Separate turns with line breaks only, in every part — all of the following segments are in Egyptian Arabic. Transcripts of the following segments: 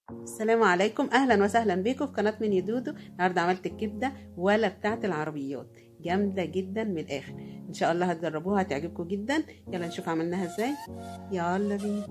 السلام عليكم اهلا وسهلا بكم في قناه من يدودو النهارده عملت الكبده ولا بتاعه العربيات جامده جدا من الاخر ان شاء الله هتجربوها هتعجبكم جدا يلا نشوف عملناها ازاي يلا بينا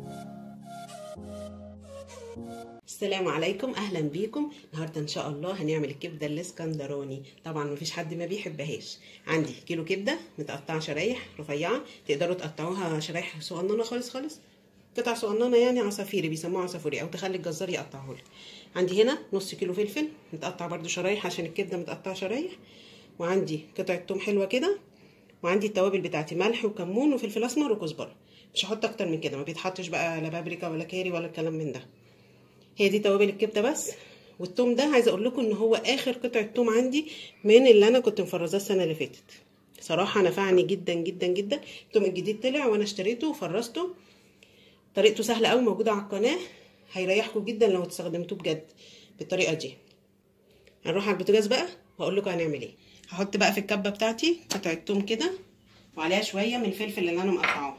السلام عليكم اهلا بيكم النهارده ان شاء الله هنعمل الكبده الاسكندراني طبعا مفيش حد ما بيحبهاش عندي كيلو كبده متقطعه شرايح رفيعه تقدروا تقطعوها شرايح صغننه خالص خالص قطع صغننه يعني عصافيري بيسموها عصافوري او تخلي الجزار يقطعه لك عندي هنا نص كيلو فلفل متقطع برده شرايح عشان الكبده متقطعه شرايح وعندي قطعه توم حلوه كده وعندي التوابل بتاعتي ملح وكمون وفلفل اسمر وكزبره مش هحط اكتر من كده ما بيتحطش بقى لا بابريكا ولا كاري ولا الكلام من ده هي دي توابل الكبده بس والثوم ده عايزه اقول لكم ان هو اخر قطعه ثوم عندي من اللي انا كنت مفرزاه السنه اللي فاتت صراحه نفعني جدا جدا جدا الثوم الجديد طلع وانا اشتريته وفرزته طريقته سهله قوي موجوده على القناه هيريحكم جدا لو استخدمتوه بجد بالطريقه دي هنروح على البوتاجاز بقى واقول لكم هنعمل ايه هحط بقى في الكبه بتاعتي قطعه ثوم كده وعليها شويه من الفلفل اللي انا مقطعاه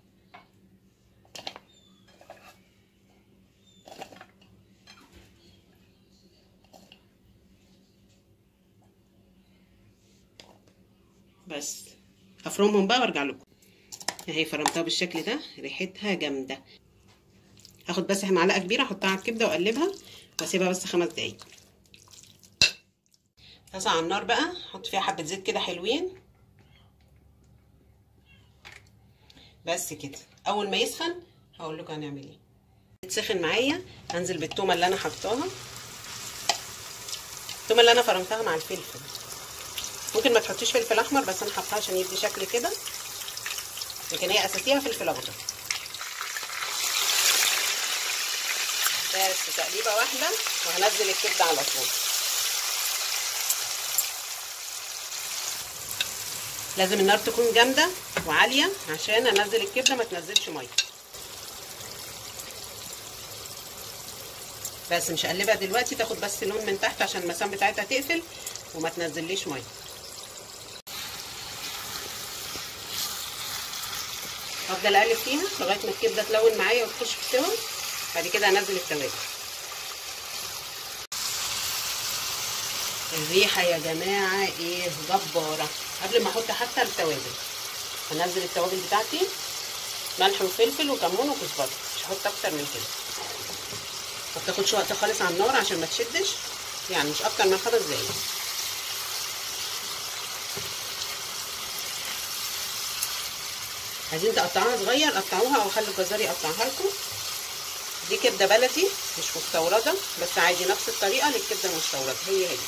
بس هفرمهم بقى وارجع لكم اهي فرمتها بالشكل ده ريحتها جامده هاخد بس معلقه كبيره احطها على الكبده واقلبها واسيبها بس خمس دقايق طاسه على النار بقى احط فيها حبه زيت كده حلوين بس كده اول ما يسخن هقول لكم هنعمل ايه يتسخن معايا هنزل بالتومه اللي انا حطاها التومه اللي انا فرمتها مع الفلفل ممكن ما تحطيش فلفل احمر بس انا حطاها عشان يدي شكل كده لكن هي اساسيها فلفل اخضر بس تقليبه واحده وهنزل الكبده على طول لازم النار تكون جامده وعاليه عشان انزل الكبده ما تنزلش ميه بس مش هقلبها دلوقتي تاخد بس لون من تحت عشان المسام بتاعتها تقفل وما تنزليش ميه هفضل اقلب فيها لغايه ما الكبده تلون معايا وتخش في السوا بعد كده هنزل التوابل الريحه يا جماعه ايه جباره قبل ما احط حتى التوابل هنزل التوابل بتاعتي ملح وفلفل وكمون وكزبره مش هحط اكتر من كده ما بتاخدش وقت خالص على النار عشان ما تشدش يعني مش اكتر من خمس دقايق عايزين تقطعوها صغير قطعوها او خلوا الجزار يقطعها لكم دي كبده بلدي مش مستورده بس عادي نفس الطريقه للكبده المستورده هي هي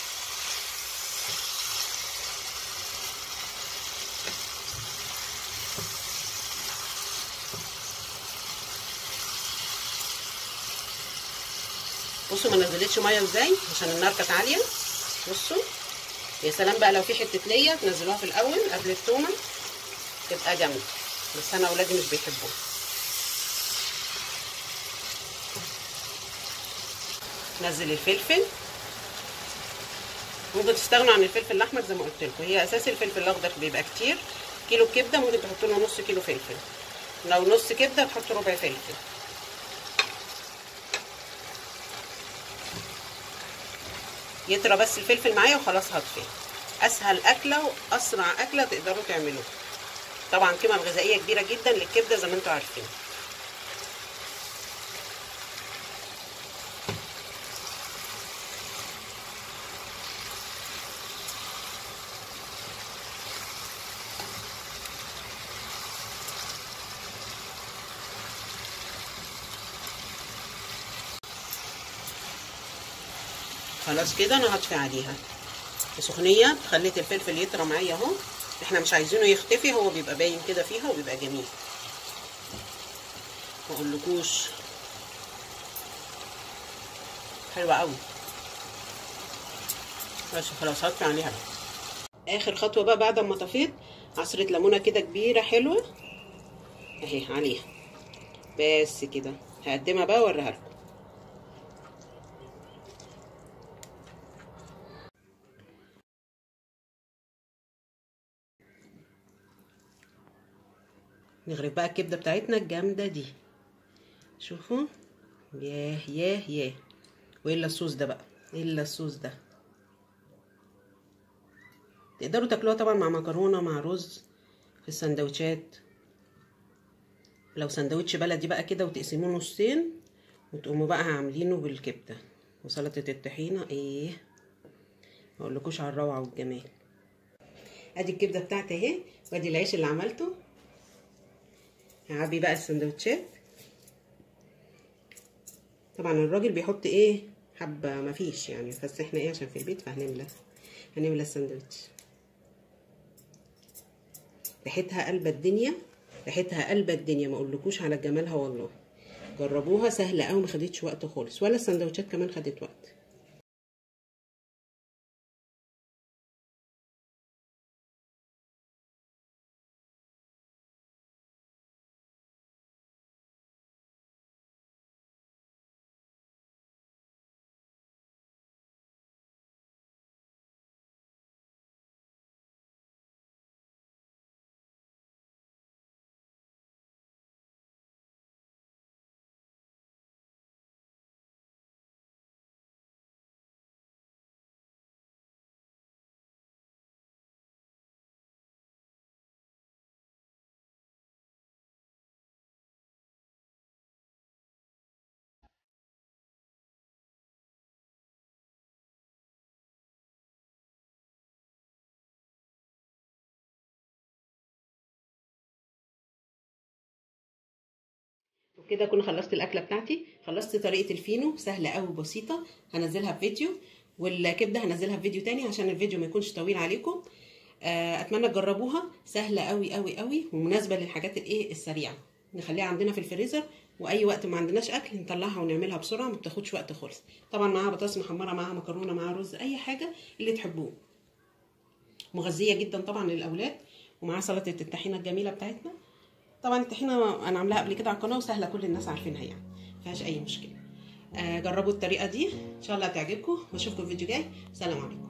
بصوا ما نزلتش ميه ازاي عشان النار كانت عاليه بصوا يا سلام بقى لو في حته ليا تنزلوها في الاول قبل التومه تبقى جامده بس انا اولادي مش بيحبوها نزل الفلفل ممكن تستغنوا عن الفلفل الاحمر زي ما قلت لكم هي اساس الفلفل الاخضر بيبقى كتير كيلو كبده ممكن تحطوا له نص كيلو فلفل لو نص كبده تحطوا ربع فلفل يطرى بس الفلفل معايا وخلاص هطفيه اسهل اكله واسرع اكله تقدروا تعملوها طبعا قيمه غذائيه كبيره جدا للكبده زي ما انتم عارفين خلاص كده انا هطفي عليها سخنيه خليت الفلفل يطرى معايا اهو احنا مش عايزينه يختفي هو بيبقى باين كده فيها وبيبقى جميل ما اقولكوش حلوه قوي بس خلاص هطفي عليها بقى. اخر خطوه بقى بعد ما طفيت عصره ليمونه كده كبيره حلوه اهي عليها بس كده هقدمها بقى واوريها لكم نغرف بقى الكبده بتاعتنا الجامده دي شوفوا ياه ياه ياه والا الصوص ده بقى الا الصوص ده تقدروا تاكلوها طبعا مع مكرونه مع رز في السندوتشات لو سندوتش بلدي بقى كده وتقسموه نصين وتقوموا بقى عاملينه بالكبده وسلطه الطحينه ايه ما اقولكوش على الروعه والجمال ادي الكبده بتاعتي اهي وادي العيش اللي عملته هعبي بقى السندوتشات طبعا الراجل بيحط ايه حبه مفيش يعني بس احنا ايه عشان في البيت فهنملى هنملى الساندوتش ريحتها قلبة الدنيا ريحتها قلبة الدنيا ما اقولكوش على جمالها والله جربوها سهله قوي ما خدتش وقت خالص ولا السندوتشات كمان خدت وقت وكده اكون خلصت الاكله بتاعتي خلصت طريقه الفينو سهله قوي وبسيطه هنزلها في فيديو والكبده هنزلها في فيديو تاني عشان الفيديو ما يكونش طويل عليكم اتمنى تجربوها سهله قوي قوي قوي ومناسبه للحاجات الايه السريعه نخليها عندنا في الفريزر واي وقت ما عندناش اكل نطلعها ونعملها بسرعه ما بتاخدش وقت خالص طبعا معاها بطاطس محمره معاها مكرونه معاها رز اي حاجه اللي تحبوه مغذيه جدا طبعا للاولاد ومعاها سلطه الطحينه الجميله بتاعتنا طبعا الطحينه انا عاملاها قبل كده على القناه وسهله كل الناس عارفينها يعني مفيهاش اي مشكله آه جربوا الطريقه دي ان شاء الله هتعجبكم واشوفكم في فيديو جاي سلام عليكم